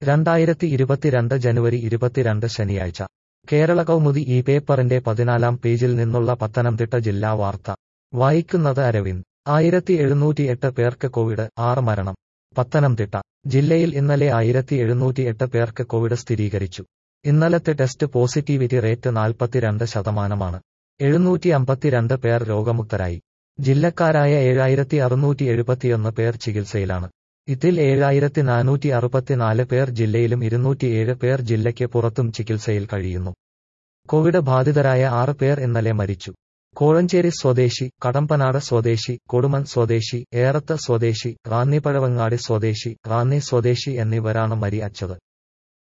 രണ്ടായിരത്തി ഇരുപത്തിരണ്ട് ജനുവരി ഇരുപത്തിരണ്ട് ശനിയാഴ്ച കേരള കൗമുദി ഈ പേപ്പറിന്റെ പതിനാലാം പേജിൽ നിന്നുള്ള പത്തനംതിട്ട ജില്ലാ വാർത്ത വായിക്കുന്നത് അരവിന്ദ് ആയിരത്തി എഴുന്നൂറ്റിയെട്ട് പേർക്ക് കോവിഡ് ആറ് മരണം പത്തനംതിട്ട ജില്ലയിൽ ഇന്നലെ ആയിരത്തി എഴുന്നൂറ്റിയെട്ട് പേർക്ക് കോവിഡ് സ്ഥിരീകരിച്ചു ഇന്നലത്തെ ടെസ്റ്റ് പോസിറ്റിവിറ്റി റേറ്റ് നാൽപ്പത്തിരണ്ട് ശതമാനമാണ് എഴുന്നൂറ്റി അമ്പത്തിരണ്ട് പേർ രോഗമുക്തരായി ജില്ലക്കാരായ ഏഴായിരത്തി അറുന്നൂറ്റി എഴുപത്തിയൊന്ന് പേർ ചികിത്സയിലാണ് ഇതിൽ ഏഴായിരത്തി നാനൂറ്റി അറുപത്തിനാല് പേർ ജില്ലയിലും ഇരുന്നൂറ്റിയേഴ് പേർ ജില്ലയ്ക്ക് പുറത്തും ചികിത്സയിൽ കഴിയുന്നു കോവിഡ് ബാധിതരായ ആറ് പേർ ഇന്നലെ മരിച്ചു കോഴഞ്ചേരി സ്വദേശി കടമ്പനാട് സ്വദേശി കൊടുമൺ സ്വദേശി ഏറത്ത് സ്വദേശി റാന്നിപ്പഴവങ്ങാടി സ്വദേശി റാന്നി സ്വദേശി എന്നിവരാണ് മരിച്ചത്